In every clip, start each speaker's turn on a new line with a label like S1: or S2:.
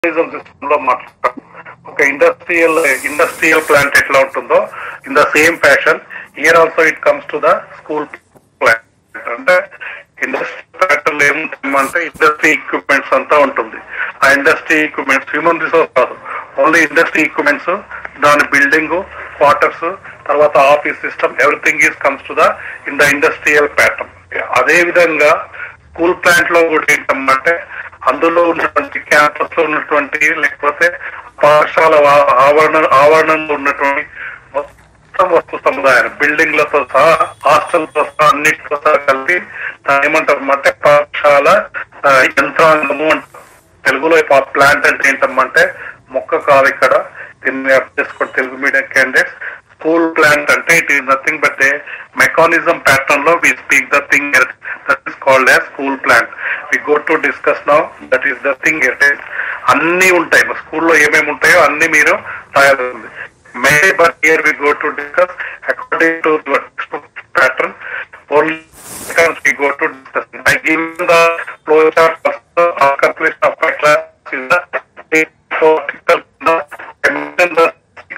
S1: Tourism system లో మాట్లాడతాం ఒక ఇండస్ట్రియల్ ఇండస్ట్రియల్ ప్లాంట్ ఎట్లా ఉంటుందో in the same fashion year also it comes to the school plant అంటే ఇండస్ట్రీ ప్లాంట్ ఏముంటుందంటే ఇండస్ట్రీ ఎక్విప్మెంట్స్ అంతా ఉంటుంది ఆ ఇండస్ట్రీ ఎక్విప్మెంట్స్ హ్యూమన్ రిసోర్స్ కాదు ఓన్లీ ఇండస్ట్రీ ఎక్విప్మెంట్స్ దాని బిల్డింగ్ క్వార్టర్స్ తర్వాత office system everything is comes to the in the industrial pattern అదే విధంగా స్కూల్ ప్లాంట్ లో కూడా ఏంటంటే అందులో ఉన్నటువంటి క్యాంపస్ లో ఉన్నటువంటి లేకపోతే పాఠశాల ఆ- ఆవరణ ఆవరణంలో ఉన్నటువంటి మొత్తం వస్తు సముదాయం బిల్డింగ్లతో సహా హాస్టల్తో సహా అన్నిటితో సహా కలిపి దాన్ని ఏమంటారు అంటే పాఠశాల ఆ, యంత్రాంగము అంటారు తెలుగులో ప్లాంట్ అంటే ఏంటమ్మంటే మొక్క కాదు ఇక్కడ దీన్ని అర్థం చేసుకోండి Telugu medium candidates school plant అంటే it is nothing but a mechanism pattern లో we speak the thing that is called as school plant we go to discuss now that is the thing it అన్ని ఉంటాయి మా స్కూల్లో ఏమేమి ఉంటాయో అన్ని మీరు రాయాల్సింది may but here we go to discuss according to pattern only we go to discuss. I give you the flow chart of the uh, calculation of my class is the theoretical the and then the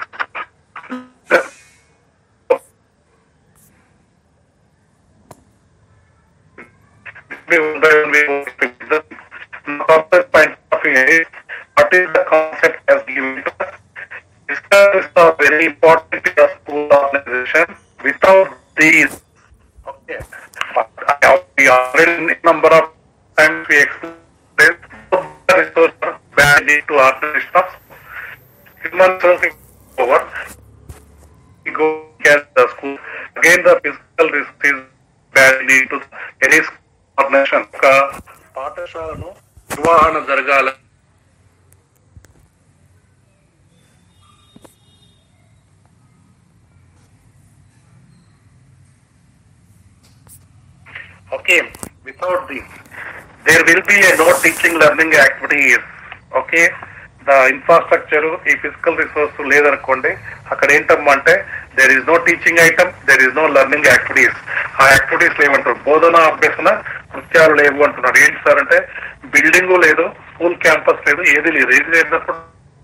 S1: we will then we will pick the concept point of view is what is the concept as given to us. This is a very important in the school organization. Without these, okay, but I have we already number of times we explained the resource value to organization of human resources over. We go get the school. Again, the physical risk is value to any organization. ఒక పాఠశాలను నిర్వహణ జరగాల Okay, without this, there will be a no teaching learning activities. Okay, the infrastructure, ఈ physical resource లేదనుకోండి అక్కడ ఏంటమ్మా అంటే there is no teaching item there is no learning activities ఆ యాక్టివిటీస్ లేవంటారు బోధన అభ్యసన కృత్యాలు లేవు అంటున్నారు ఏంటి సార్ అంటే బిల్డింగ్ లేదు స్కూల్ క్యాంపస్ లేదు ఏది లేదు ఏది లేనప్పుడు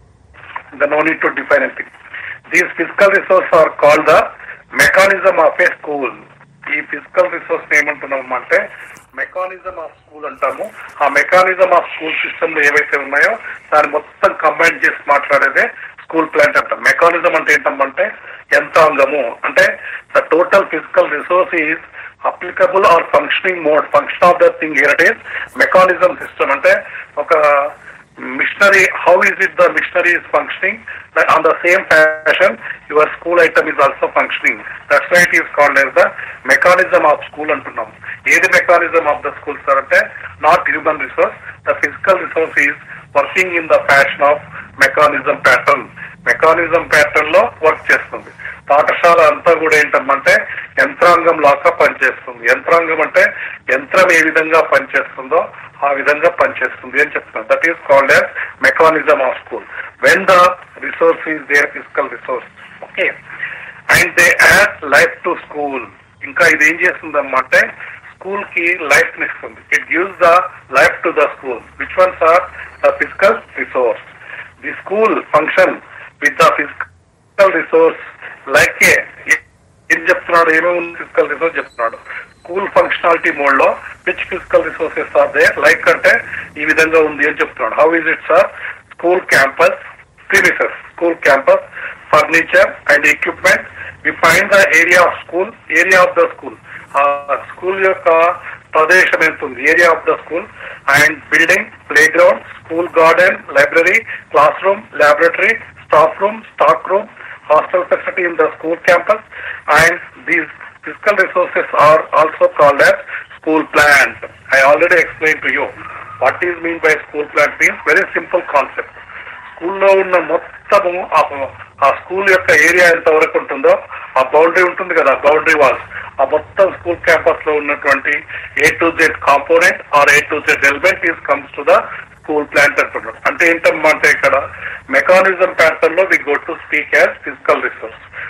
S1: the no need to define anything. These fiscal resources are called the mechanism of a school. ఈ ఫిజికల్ రిసోర్స్ ఏమంటున్నాం అంటే మెకానిజం ఆఫ్ స్కూల్ అంటాము ఆ మెకానిజం ఆఫ్ స్కూల్ సిస్టమ్ లో ఏవైతే ఉన్నాయో దాన్ని మొత్తం కంబైన్ చేసి మాట్లాడేదే స్కూల్ ప్లాంట్ అంటాం మెకానిజం అంటే ఏంటంటే యంత్రాంగము అంటే the total physical resource is applicable or functioning mode function of the thing here it is mechanism system అంటే ఒక missionary, how is it the missionary is functioning? That on the same fashion, your school item is also functioning. That's why it is called as the mechanism of school అంటున్నాం ఏది mechanism of the school sir అంటే not human resource the physical resource is working in the fashion of mechanism pattern mechanism pattern లో work చేస్తుంది పాఠశాల అంతా కూడా ఏంటంటే యంత్రాంగం లాగా పనిచేస్తుంది యంత్రాంగం అంటే యంత్రం ఏ విధంగా పనిచేస్తుందో ఆ విధంగా పనిచేస్తుంది అని చెప్తున్నాను that is called as mechanism of school when the resource is there physical resource okay and they add life to school ఇంకా ఇది ఏం చేస్తుందన్నమాట స్కూల్ కి లైఫ్ ఇస్తుంది it gives the life to the school which ones are the physical resource the school function with the physical resource like a ఏం చెప్తున్నాడు ఏమేమి physical resource చెప్తున్నాడు స్కూల్ ఫంక్షనాలిటీ మోడ్ లో which physical resources are they like అంటే ఈ విధంగా ఉంది అని చెప్తున్నాడు how is it sir school campus premises school campus furniture and equipment we find the area of school area of the school ఆ school యొక్క ప్రదేశం ఎంత ఉంది area of the school and building play ground school garden library class room laboratory staff room stock room hostel facility in the school campus and these physical resources are also called as school plant. I already explained to you what is mean by school plant means very simple concept. స్కూల్లో ఉన్న మొత్తము ఆ- ఆ school యొక్క area ఎంత వరకు ఉంటుందో ఆ బౌండరీ ఉంటుంది కదా బౌండరీ వాల్స్ ఆ మొత్తం స్కూల్ క్యాంపస్ లో ఉన్నటువంటి A to Z component or A to Z element is comes to the school plant అంటున్నాడు అంటే ఏంటమ్మా అంటే ఇక్కడ మెకానిజం ప్యాటర్న్ లో we go to speak as physical resource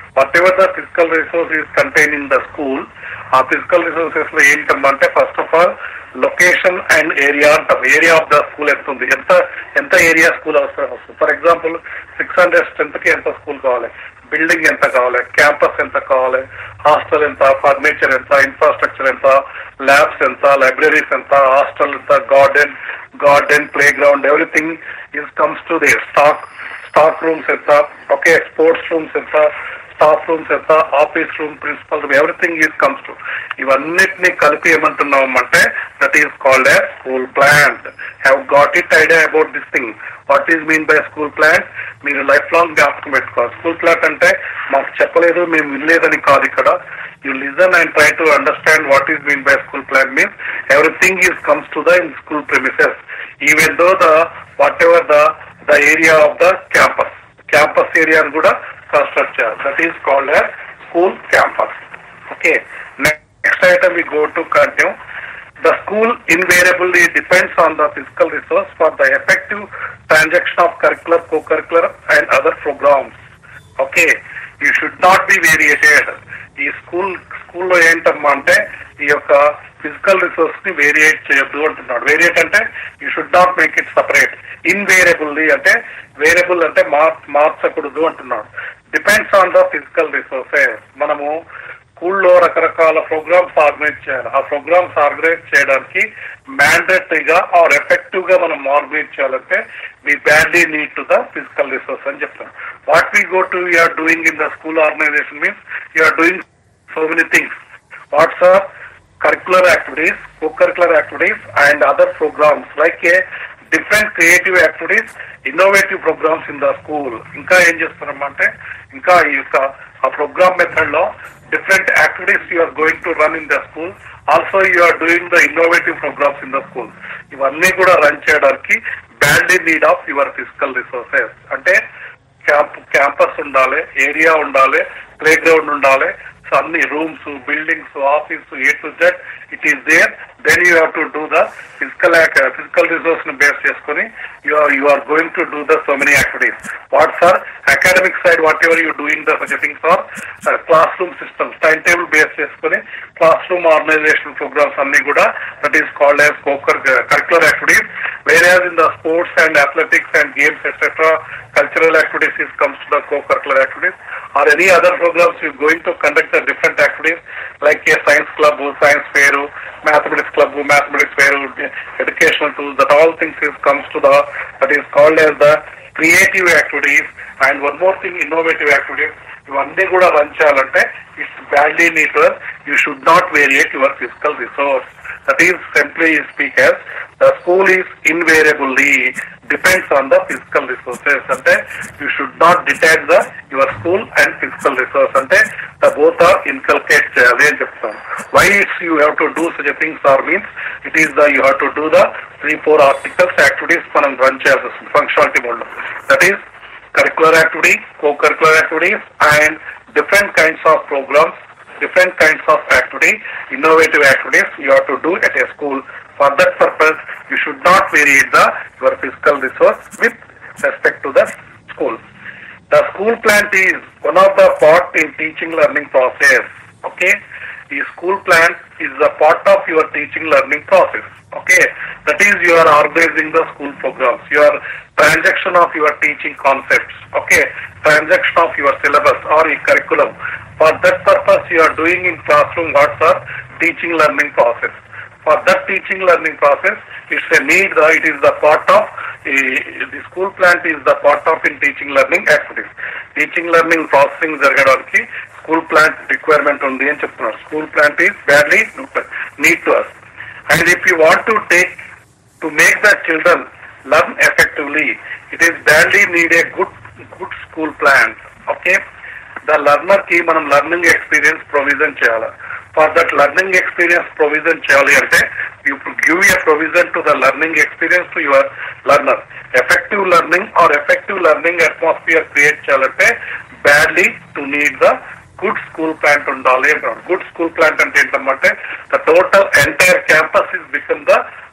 S1: whatever the physical resource is contain in the school ఆ physical resources లో ఏంటంటే first of all location and area అంటాం ఏరియా ఆఫ్ ద స్కూల్ ఎంత ఉంది ఎంత ఎంత area school అవసరం వస్తుంది for example six hundred strength కి ఎంత స్కూల్ కావాలి బిల్డింగ్ ఎంత కావాలి క్యాంపస్ ఎంత కావాలి హాస్టల్ ఎంత ఫర్నిచర్ ఎంత ఇన్ఫ్రాస్ట్రక్చర్ ఎంత ల్యాబ్స్ ఎంత లైబ్రరీస్ ఎంత హాస్టల్ ఎంత garden garden play ground everything is comes to they stock stock rooms ఎంత ఓకే స్పోర్ట్స్ రూమ్స్ ఎంత స్టాఫ్ రూమ్స్ ఎంత office room principal room everything is comes to ఇవన్నిటిని కలిపి ఏమంటున్నాం అంటే that is called a school plant have got it idea about this thing what is mean by school plant మీరు life long జ్ఞాపకం పెట్టుకోవాలి school plant అంటే మాకు చెప్పలేదు మేము వినలేదని కాదు ఇక్కడ you listen and try to understand what is mean by school plan means everything is comes to the in school premises even though the whatever the the area of the campus campus ఏరియాను కూడా construct చేయాలి that is called as school campus okay next item we go to continue The school invariably depends on the physical resource for the effective transaction of curricular, co-curricular and other programs. Okay you should not be variated ఈ school స్కూల్లో ఏంటమ్మా అంటే ఈ యొక్క physical resource ని variate చేయొద్దు అంటున్నాడు variate అంటే you should not make it separate invariably అంటే వేరియబుల్ అంటే మార్ మార్చకూడదు అంటున్నాడు depends on the physical resources మనము స్కూల్లో రకరకాల ప్రోగ్రామ్స్ ఆర్గనైజ్ చేయాలి ఆ ప్రోగ్రామ్స్ ఆర్గనైజ్ చేయడానికి మ్యాండేటరీగా ఆర్ ఎఫెక్టివ్ గా మనం ఆర్గనైజ్ చేయాలంటే we badly need to the physical resource అని చెప్తాం what we go to you're doing in the school organisation means you're doing so many things what's are curricular activities, co-curricular activities and other programs like a different creative activities, innovative programs in the school. ఇంకా ఏం చేస్తున్నామంటే ఇంకా ఈ యొక్క ఆ programme method లో different activities you are going to run in the school also you are doing the innovative programmes in the school ఇవన్నీ కూడా రన్ చేయడానికి badly need of your physical resources అంటే క్యాంప్ క్యాంపస్ ఉండాలి area ఉండాలి play ground ఉండాలి so అన్ని rooms buildings office A to Z it is there then you have to do the physical physical resource ని base చేసుకుని you are you are going to do the so many activities what sir academic side whatever you doing the such things are class room systems time table base చేసుకుని class room organisation programmes అన్ని కూడా that is called as co-curricular activities whereas in the sports and athletics and games etc cultural activities is comes to the co-curricular activities or any other programs you're going to conduct the different activities like a science club science fair mathematics club mathematics fair educational tools that all things is comes to the that is called as the creative activities and one more thing innovative activities ఇవన్నీ కూడా run చేయాలంటే it's badly needed you should not variate your physical resource that is simply speak as the school is invariably depends on the physical resources అంటే you should not detach the your school and physical resource అంటే the both are inculcate చేయాలి అని చెప్తాను why it's you have to do such things are means it is the you have to do the three four articles activities మనం run చేయాల్సి వస్తుంది functionality mode లో that is curricular activity, co-curricular activities, and different kinds of programs, different kinds of activity, innovative activities you have to do at a school. For that purpose, you should not vary the your physical resource with respect to the school. The school plant is one of the part in teaching learning process. Okay, the school plant is a part of your teaching learning process. Okay, that is you are organizing the school programs, your transaction of your teaching concepts. Okay, transaction of your syllabus or your curriculum. For that purpose, you are doing in classroom what's our teaching learning process. For that teaching learning process, it's a need. uh, It is the part of uh, the school plant is the part of in teaching learning activities. Teaching learning processing జరగడానికి school plant requirement ఉంది అని చెప్తున్నారు school plant is badly need to us and if you want to take to make the children learn effectively it is badly need a good good school plan okay the learner కి మనం learning experience provision చేయాలి for that learning experience provision చేయాలి అంటే you give a provision to the learning experience to your learner effective learning or effective learning atmosphere create చేయాలంటే badly to need the good school plant ఉండాలి అంటారు good school plant అంటే ఏంటంటే the total entire campus is become the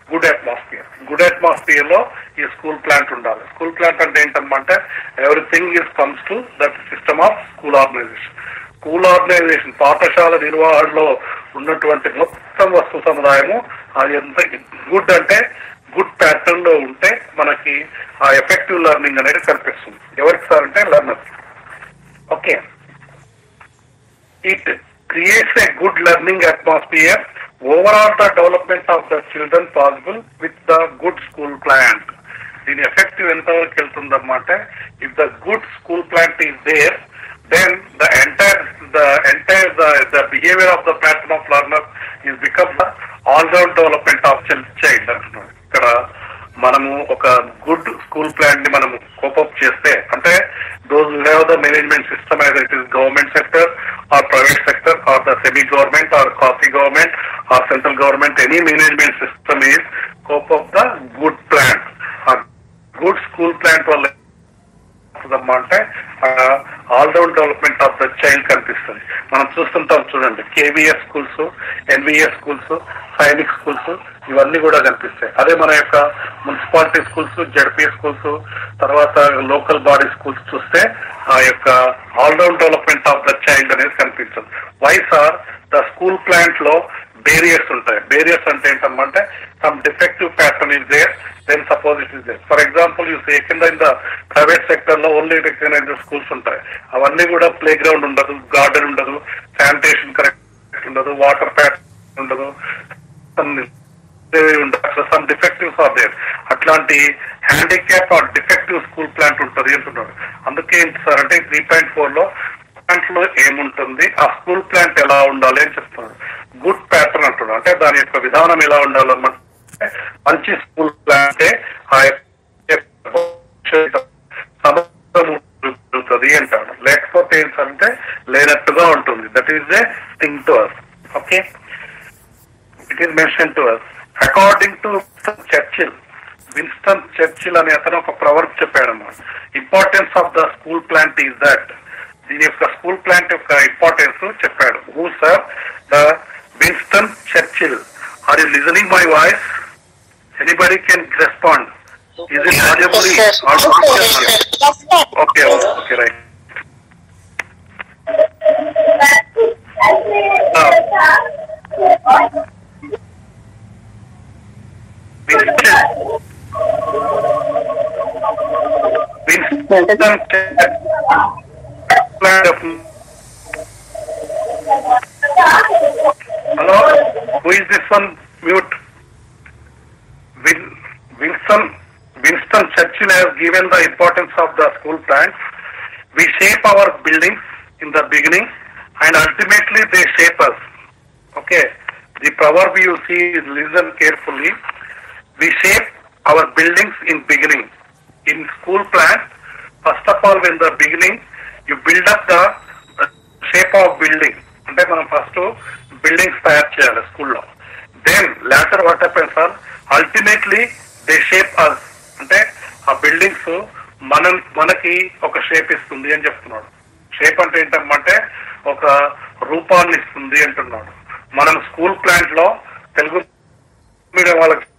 S1: good atmosphere good atmosphere లో ఈ school plant ఉండాలి school plant అంటే ఏంటన్నమాట everything is comes to that system of school organisation school organisation పాఠశాల నిర్వహణలో ఉన్నటువంటి మొత్తం వస్తు సముదాయము అది ఎంత గుడ్ అంటే గుడ్ ప్యాటర్న్ లో ఉంటే మనకి ఆ ఎఫెక్టివ్ లెర్నింగ్ అనేది కనిపిస్తుంది ఎవరికి సార్ అంటే learners okay it creates a good learning atmosphere overall the development of the children possible with the good school plant దీని ఎఫెక్టివ్ ఎంతవరకు వెళ్తుందన్నమాట if the good school plant is there then the entire the entire the the behaviour of the pattern of learner is become the all round development of child అంటున్నాడు ఇక్కడ మనము ఒక good school plan ని మనం cope up చేస్తే అంటే those have the management system as it is government sector or private sector or the semi government or coffee government or central government any management system is cope of the good plan ఆ good school plant వల్ల వస్తుందమ్మా అంటే all round development of the child కనిపిస్తుంది మనం చూస్తుంటాం చూడండి KVS schools NVS schools Sainik schools ఇవన్నీ కూడా కనిపిస్తాయి అదే మన యొక్క మున్సిపాలిటీ స్కూల్స్ జడ్పీ స్కూల్స్ తర్వాత లోకల్ బాడీ స్కూల్స్ చూస్తే ఆ యొక్క all round development of the child అనేది కనిపిస్తుంది wise are the school plant లో బేరియర్స్ ఉంటాయి బేరియర్స్ అంటే ఏంటంటే some defective pattern is there then suppose it is there for example you say కింద ఇన్ ద ప్రైవేట్ సెక్టర్ లో only recognise schools ఉంటాయి అవన్నీ కూడా ప్లే గ్రౌండ్ ఉండదు గార్డెన్ ఉండదు శానిటేషన్ కరెక్ట్ ఉండదు వాటర్ ప్యాటర్న్ ఉండదు ఉండదు సమ్ డిఫెక్టివ్స్ ఆర్ దేర్ అట్లాంటి handicap are defective school plant ఉంటుంది అంటున్నాడు అందుకే ఏంటి సార్ అంటే త్రీ పాయింట్ ఫోర్ లో ప్లాంట్ లో ఏముంటుంది ఆ స్కూల్ ప్లాంట్ ఎలా ఉండాలి అని చెప్తున్నాడు గుడ్ ప్యాటర్న్ అంటున్నాడు అంటే దాని యొక్క విధానం ఎలా ఉండాలన్నమాట మంచి స్కూల్ ప్లాంటే ఆ జరుగుతుంది అంటాడు లేకపోతే ఏంటంటే లేనట్టుగా ఉంటుంది that is a thing to us okay it is mention to us according to Churchill Winston Churchill అనే అతను ఒక ప్రవర్క్ చెప్పాడు అన్నమాట importance of the school plant is that దీని యొక్క స్కూల్ ప్లాంట్ యొక్క ఇంపార్టెన్స్ చెప్పాడు who sir the Winston Churchill are you listening my voice anybody can respond is it audible okay okay right Hello, who is this one? Mute. Win- Winston Winston Churchill has given the importance of the school plants. We shape our buildings in the beginning, and ultimately they shape us. Okay. The proverb you see is listen carefully. We shape our buildings in beginning. In school plants, first of all, in the beginning, you build up the uh, shape of building. అంటే మనం first buildings తయారు చేయాలి స్కూల్లో then later what happen sir ultimately they shape us అంటే ఆ buildings మనం మనకి ఒక షేప్ ఇస్తుంది అని చెప్తున్నాడు షేప్ అంటే ఏంటంటే ఒక రూపాన్ని ఇస్తుంది అంటున్నాడు మనం స్కూల్ ప్లాంట్ లో తెలుగు మీడియం వాళ్ళకి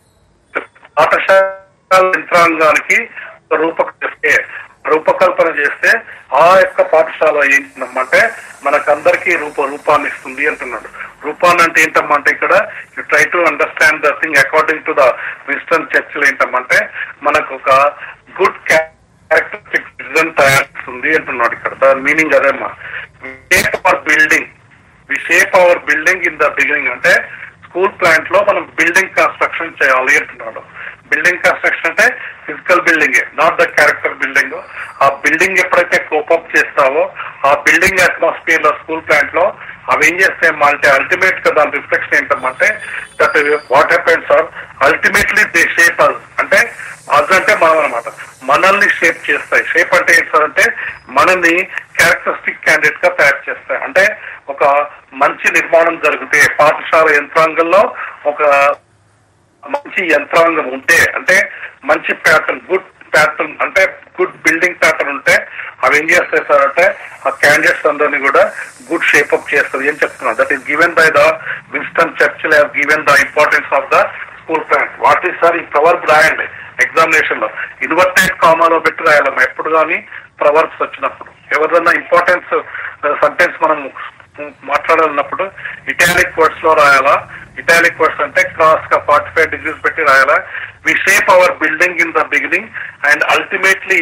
S1: పాఠశాల యంత్రాంగానికి ఒక రూపక చేస్తే రూపకల్పన చేస్తే ఆ యొక్క పాఠశాల ఏంటంటే మనకందరికీ రూప రూపాన్ని ఇస్తుంది అంటున్నాడు రూపాన్ని అంటే ఏంటమ్మంటే ఇక్కడ you try to understand the thing according to the Winston Churchill ఏంటమ్మంటే మనకు ఒక గుడ్ క్యారెక్టరిస్టిక్ సిటిజన్ తయారుస్తుంది అంటున్నాడు ఇక్కడ దాని మీనింగ్ అదేమ్మా shape our building we shape our building in the beginning అంటే స్కూల్ ప్లాంట్ లో మనం బిల్డింగ్ కన్స్ట్రక్షన్ చేయాలి అంటున్నాడు బిల్డింగ్ కన్స్ట్రక్షన్ అంటే physical building not the character building ఆ బిల్డింగ్ ఎప్పుడైతే కోపప్ చేస్తావో ఆ బిల్డింగ్ అట్మాస్ఫియర్ లో స్కూల్ ప్లాంట్ లో అవి ఏం చేస్తాయమ్మా అంటే అల్టిమేట్ గా దాని రిఫ్లెక్షన్ ఏంటమ్మంటే that what happen sir ultimately they shape us అంటే అజ్ అంటే మనం అనమాట మనల్ని షేప్ చేస్తాయి షేప్ అంటే ఏంటి సార్ అంటే మనల్ని క్యారెక్టరిస్టిక్ క్యాండిడేట్ గా తయారు చేస్తాయి అంటే ఒక మంచి నిర్మాణం జరిగితే పాఠశాల యంత్రాంగంలో ఒక మంచి యంత్రాంగం ఉంటే అంటే మంచి ప్యాటర్న్ గుడ్ ప్యాటర్న్ అంటే గుడ్ బిల్డింగ్ ప్యాటర్న్ ఉంటే అవి ఏం చేస్తాయి సార్ అంటే ఆ క్యాండిడేట్స్ అందరినీ కూడా గుడ్ షేప్ అప్ చేస్తుంది అని చెప్తున్నారు that is given by the Winston Churchill have given the importance of the school plan what is sir ఈ ప్రవర్బ్ రాయండి ఎగ్జామినేషన్ లో ఇన్వర్టెడ్ కామాలో పెట్టి రాయాలమ్మా ఎప్పుడు కానీ ప్రవర్బ్స్ వచ్చినప్పుడు ఎవరిదన్నా ఇంపార్టెన్స్ సెంటెన్స్ మనం మాట్లాడాలన్నప్పుడు ఇటాలిక్ వర్డ్స్ లో రాయాలా ఇటాలిక్ వర్డ్స్ అంటే క్రాస్ గా ఫార్టీ ఫైవ్ డిగ్రీస్ పెట్టి రాయాలా we shape our building in the beginning and ultimately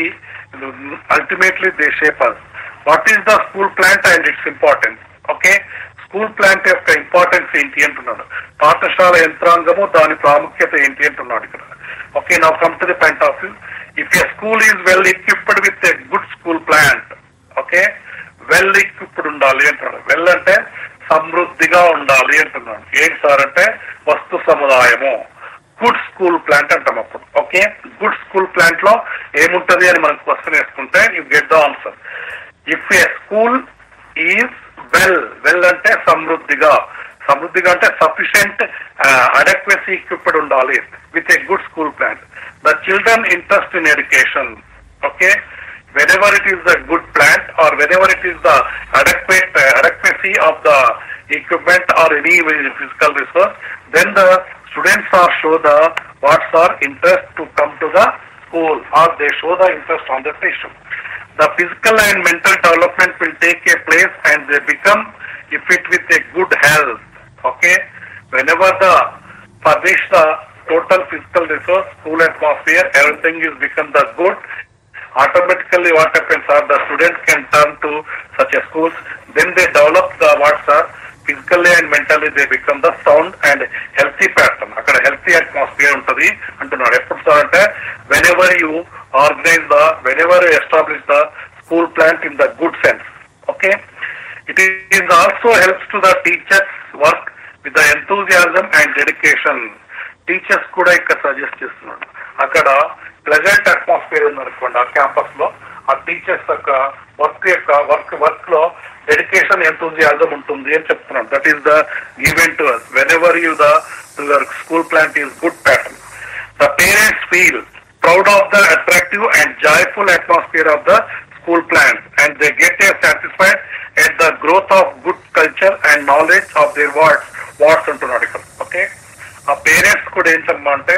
S1: ultimately they shape us what is the school plant and its importance okay school plant యొక్క importance ఏంటి అంటున్నాడు పాఠశాల యంత్రాంగము దాని ప్రాముఖ్యత ఏంటి అంటున్నాడు ఇక్కడ ఓకే నా come to the point of view if a school is well equipped with a good school plant okay well equipped ఉండాలి అంటున్నాడు వెల్ అంటే సమృద్ధిగా ఉండాలి అంటున్నాడు ఏంటి సార్ అంటే వస్తు సముదాయము గుడ్ స్కూల్ ప్లాంట్ అంటాం అప్పుడు ఓకే గుడ్ స్కూల్ ప్లాంట్ లో ఏముంటది అని మనం క్వశ్చన్ వేసుకుంటే you get the answer if a school is well well అంటే సమృద్ధిగా సమృద్ధిగా అంటే సఫిషియంట్ అడక్వెసీ equipped ఉండాలి with a good school plan the children interest in education okay whenever it is the good plant or whenever it is the adequate uh, adequacy of the equipment or any physical resource, then the students are show the what's our interest to come to the school or they show the interest on the station. The physical and mental development will take a place and they become if it with a good health. Okay, whenever the furnish the total physical resource, school atmosphere, everything is become the good automatically what happens are the students can turn to such a schools then they develop the what's are physically and mentally they become the sound and healthy pattern అక్కడ healthy atmosphere ఉంటది అంటున్నాడు ఎప్పుడు sir అంటే whenever you organise the whenever establish the school plant in the good sense okay it is also helps to the teachers work with the enthusiasm and dedication teachers కూడా ఇక్కడ suggest చేస్తున్నాడు అక్కడ pleasant atmosphere ఉందనుకోండి ఆ campus లో ఆ teachers యొక్క work యొక్క వర్క్ వర్క్ లో డెడికేషన్ ఎంతూజియాజం ఉంటుంది అని చెప్తున్నాడు that is the event to us whenever you the your school plant is good pattern the parents feel proud of the attractive and joyful atmosphere of the school plant and they get a satisfied at the growth of good culture and knowledge of their wards wards అంటున్నాడు ఇక్కడ okay ఆ parents కూడా ఏంటమ్మా అంటే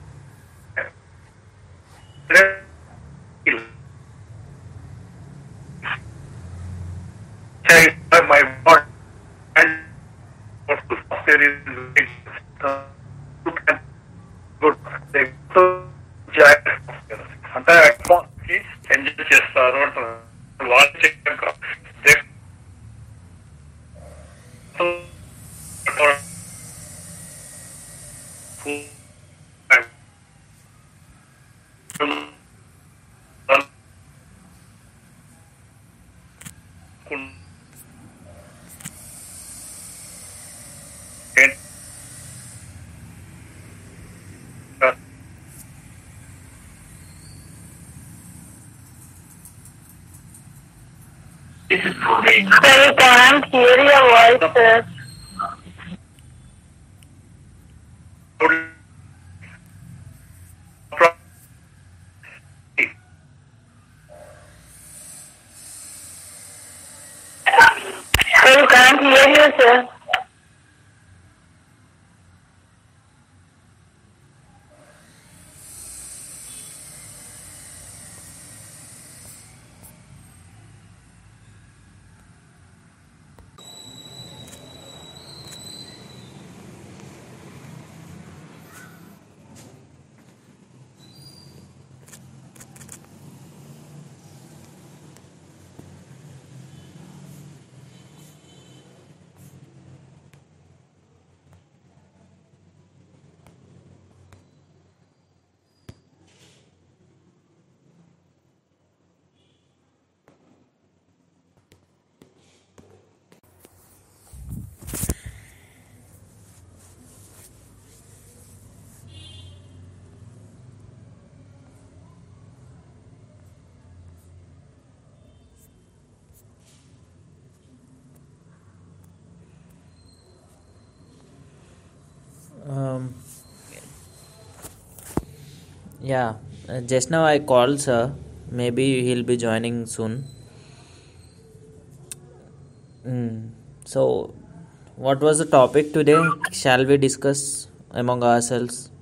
S1: my word and there is good అంటే కి enjoy చేస్తారు అంటారు వాళ్ళు చెప్పాక
S2: Sir, we can't hear your voice, sir. Sir, we can't hear you, sir.
S3: Um, yeah, uh, just now I called sir. Maybe he'll be joining soon. Mm. So, what was the topic today? Shall we discuss among ourselves?